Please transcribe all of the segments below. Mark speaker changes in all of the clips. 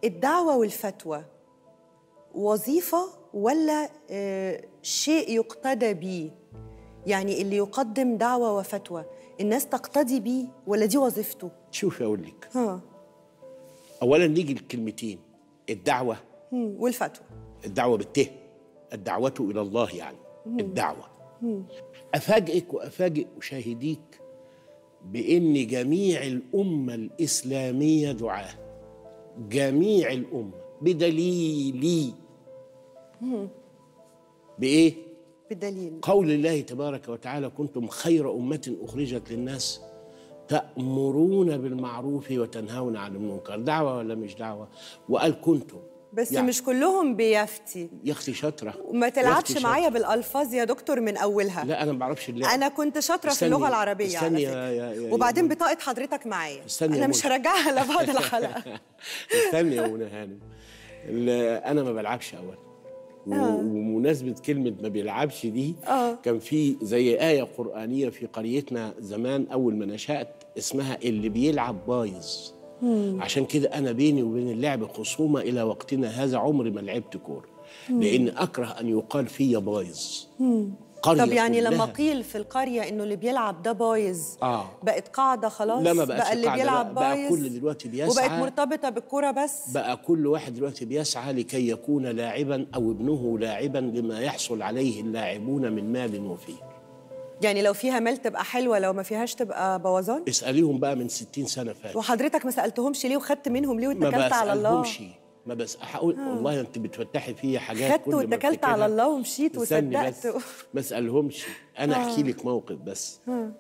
Speaker 1: الدعوة والفتوى وظيفة ولا آه، شيء يقتدى به يعني اللي يقدم دعوة وفتوى الناس تقتدي بيه ولا دي وظيفته
Speaker 2: شوفي اقول لك
Speaker 1: ها
Speaker 2: اولا نيجي الكلمتين الدعوه
Speaker 1: مم. والفتوى
Speaker 2: الدعوه بالته الدعوه الى الله يعني الدعوه افاجئك وافاجئ مشاهديك بان جميع الامه الاسلاميه دعاه جميع الامه بدليل بايه
Speaker 1: بدليل
Speaker 2: قول الله تبارك وتعالى كنتم خير أمة أخرجت للناس تأمرون بالمعروف وتنهون عن المنكر دعوة ولا مش دعوة وقال كنتم
Speaker 1: بس
Speaker 2: يعني
Speaker 1: مش كلهم بيفتي
Speaker 2: يا أختي شاطرة
Speaker 1: وما
Speaker 2: يا
Speaker 1: تلعبش
Speaker 2: أختي
Speaker 1: معايا
Speaker 2: شاطرة.
Speaker 1: بالالفاظ يا دكتور من اولها
Speaker 2: لا أنا ما بعرفش اللعب
Speaker 1: انا كنت شاطره في
Speaker 2: استني-
Speaker 1: اللغه العربيه
Speaker 2: استني
Speaker 1: على
Speaker 2: يا-
Speaker 1: فكرة.
Speaker 2: يا- يا- يا
Speaker 1: وبعدين
Speaker 2: منى.
Speaker 1: بطاقه حضرتك معايا
Speaker 2: استني يا
Speaker 1: انا مش
Speaker 2: منى.
Speaker 1: هرجعها لبعد الحلقه
Speaker 2: استني يا منى هانم ال- أنا ما بلعبش أولا و- ومناسبة كلمة ما بيلعبش دي
Speaker 1: آه.
Speaker 2: كان في زي آية قرآنية في قريتنا زمان أول ما نشأت اسمها اللي بيلعب بايظ عشان كده أنا بيني وبين اللعب خصومة إلى وقتنا هذا عمري ما لعبت كورة لأن أكره أن يقال فيا بايظ قرية
Speaker 1: طب يعني لما
Speaker 2: كلها
Speaker 1: قيل في القريه انه اللي بيلعب ده بايظ
Speaker 2: آه.
Speaker 1: بقت قاعده خلاص
Speaker 2: لا ما بقتش
Speaker 1: بقى اللي
Speaker 2: قاعدة،
Speaker 1: بيلعب
Speaker 2: بقى- بقى
Speaker 1: بايظ
Speaker 2: كل دلوقتي بيسعى
Speaker 1: وبقت مرتبطه بالكوره بس
Speaker 2: بقى كل واحد دلوقتي بيسعى لكي يكون لاعبا او ابنه لاعبا لما يحصل عليه اللاعبون من مال وفير
Speaker 1: يعني لو فيها مال تبقى حلوه لو ما فيهاش تبقى بوظان
Speaker 2: اساليهم بقى من 60 سنه فاتوا
Speaker 1: وحضرتك ما سالتهمش ليه وخدت منهم ليه
Speaker 2: ما
Speaker 1: واتكلت على الله
Speaker 2: بسالهمش ما بس هقول والله انت بتفتحي فيا حاجات
Speaker 1: خدت
Speaker 2: كل ما
Speaker 1: واتكلت
Speaker 2: افتكرها-
Speaker 1: على الله ومشيت
Speaker 2: استني
Speaker 1: وصدقت
Speaker 2: بس ما اسالهمش انا احكي لك موقف بس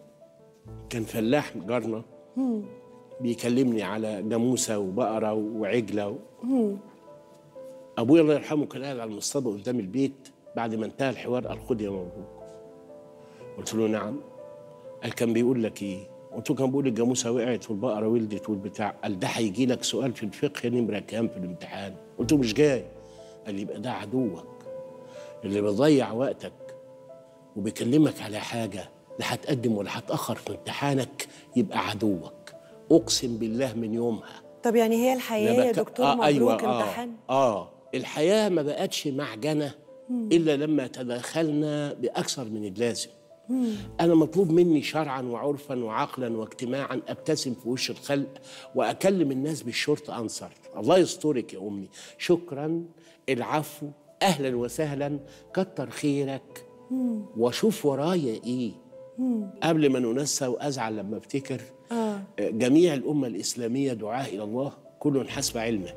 Speaker 2: كان فلاح جارنا بيكلمني على جاموسه وبقره وعجله و... ابويا الله يرحمه كان قاعد على المصطبه قدام البيت بعد ما انتهى الحوار قال خد يا مبروك قلت له نعم قال كان بيقول لك ايه قلت له كان بيقول الجاموسه وقعت والبقره ولدت والبتاع قال ده هيجي لك سؤال في الفقه نمره كام في الامتحان قلت له مش جاي قال لي يبقى ده عدوك اللي بيضيع وقتك وبيكلمك على حاجه لا هتقدم ولا هتاخر في امتحانك يبقى عدوك اقسم بالله من يومها
Speaker 1: طب يعني هي الحياه يا
Speaker 2: بك-
Speaker 1: دكتور
Speaker 2: آه
Speaker 1: مبروك
Speaker 2: أيوة
Speaker 1: امتحان
Speaker 2: آه, اه الحياه ما بقتش معجنه الا لما تداخلنا باكثر من اللازم انا مطلوب مني شرعا وعرفا وعقلا واجتماعا ابتسم في وش الخلق واكلم الناس بالشرط انصر الله يسترك يا امي شكرا العفو اهلا وسهلا كتر خيرك واشوف ورايا ايه قبل ما ننسى وازعل لما افتكر
Speaker 1: آه.
Speaker 2: جميع الامه الاسلاميه دعاه الى الله كل حسب علمه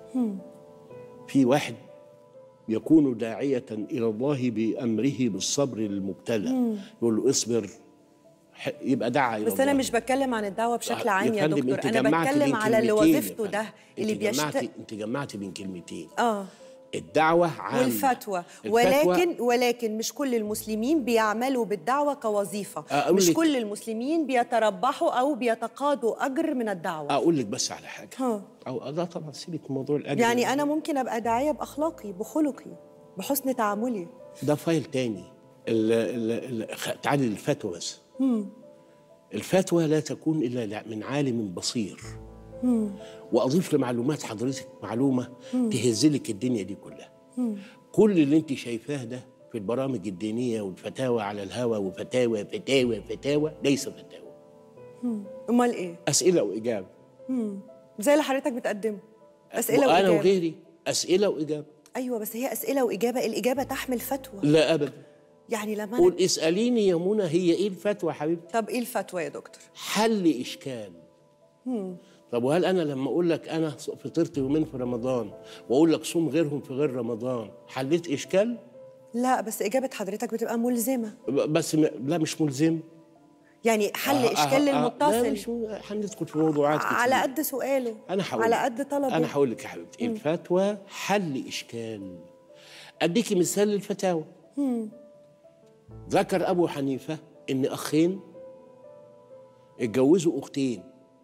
Speaker 2: في واحد يكون داعية إلى الله بأمره بالصبر للمبتلى يقول له اصبر ح- يبقى دعا إلى
Speaker 1: بس
Speaker 2: الله
Speaker 1: انا مش بتكلم عن الدعوه بشكل
Speaker 2: يا
Speaker 1: عام يا
Speaker 2: فندم،
Speaker 1: دكتور
Speaker 2: أنت
Speaker 1: انا
Speaker 2: جمعت
Speaker 1: بتكلم
Speaker 2: بين
Speaker 1: على اللي
Speaker 2: كلمتين يا
Speaker 1: وظيفته
Speaker 2: فندم.
Speaker 1: ده اللي
Speaker 2: أنت جمعت
Speaker 1: بيشتغل
Speaker 2: أنت جمعت بين كلمتين
Speaker 1: اه
Speaker 2: الدعوة عامة
Speaker 1: والفتوى
Speaker 2: الفتوى-
Speaker 1: ولكن ولكن مش كل المسلمين بيعملوا بالدعوه كوظيفه
Speaker 2: أقول
Speaker 1: مش
Speaker 2: لك-
Speaker 1: كل المسلمين بيتربحوا او بيتقاضوا اجر من الدعوه
Speaker 2: أقول لك بس على حاجة
Speaker 1: ها.
Speaker 2: أو لا طبعا سيبك من موضوع الأجر
Speaker 1: يعني انا ممكن ابقى داعيه باخلاقي بخلقي بحسن تعاملي
Speaker 2: ده فايل تاني ال ال ال خ- تعالي للفتوى بس الفتوى لا تكون الا لا- من عالم بصير واضيف لمعلومات حضرتك معلومه تهزلك الدنيا دي كلها كل اللي انت شايفاه ده في البرامج الدينيه والفتاوى على الهوى وفتاوى فتاوى فتاوى ليس فتاوى
Speaker 1: امال ايه
Speaker 2: اسئله واجابه
Speaker 1: زي اللي حضرتك بتقدمه اسئله
Speaker 2: وانا
Speaker 1: واجابه
Speaker 2: وغيري اسئله واجابه
Speaker 1: ايوه بس هي اسئله واجابه الاجابه تحمل فتوى
Speaker 2: لا ابدا
Speaker 1: يعني لما أنا...
Speaker 2: قول اساليني يا منى هي ايه الفتوى يا حبيبتي
Speaker 1: طب ايه الفتوى يا دكتور
Speaker 2: حل اشكال طب وهل انا لما اقول لك انا فطرت يومين في رمضان واقول لك صوم غيرهم في غير رمضان حليت اشكال
Speaker 1: لا بس اجابه حضرتك بتبقى ملزمه
Speaker 2: ب- بس م... لا مش ملزم
Speaker 1: يعني حل
Speaker 2: آه،
Speaker 1: اشكال
Speaker 2: آه، آه، لا
Speaker 1: للمتصل
Speaker 2: مش م- هندخل في موضوعات كتير
Speaker 1: على قد سؤاله
Speaker 2: انا هقول
Speaker 1: على
Speaker 2: لك.
Speaker 1: قد طلبه
Speaker 2: انا هقول لك يا حبيبتي الفتوى حل اشكال اديكي مثال للفتاوى ذكر ابو حنيفه ان اخين اتجوزوا اختين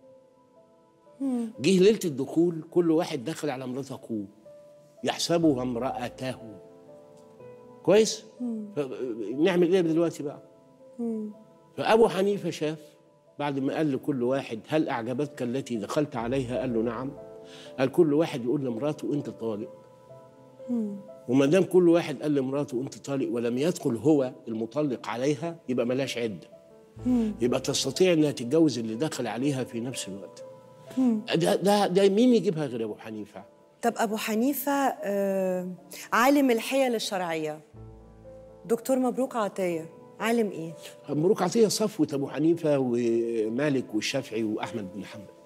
Speaker 2: جه ليله الدخول كل واحد دخل على مرات اخوه يحسبها امراته كويس ف- نعمل ايه دلوقتي بقى فابو حنيفه شاف بعد ما قال لكل واحد هل اعجبتك التي دخلت عليها قال له نعم قال كل واحد يقول لمراته انت طالق وما دام كل واحد قال لمراته انت طالق ولم يدخل هو المطلق عليها يبقى ملاش عده يبقى تستطيع انها تتجوز اللي دخل عليها في نفس الوقت ده ده ده مين يجيبها غير ابو حنيفه
Speaker 1: طب أبو حنيفة آه، عالم الحيل الشرعية دكتور مبروك عطية عالم إيه؟
Speaker 2: مبروك عطيه صفوه ابو حنيفه ومالك والشافعي واحمد بن حنبل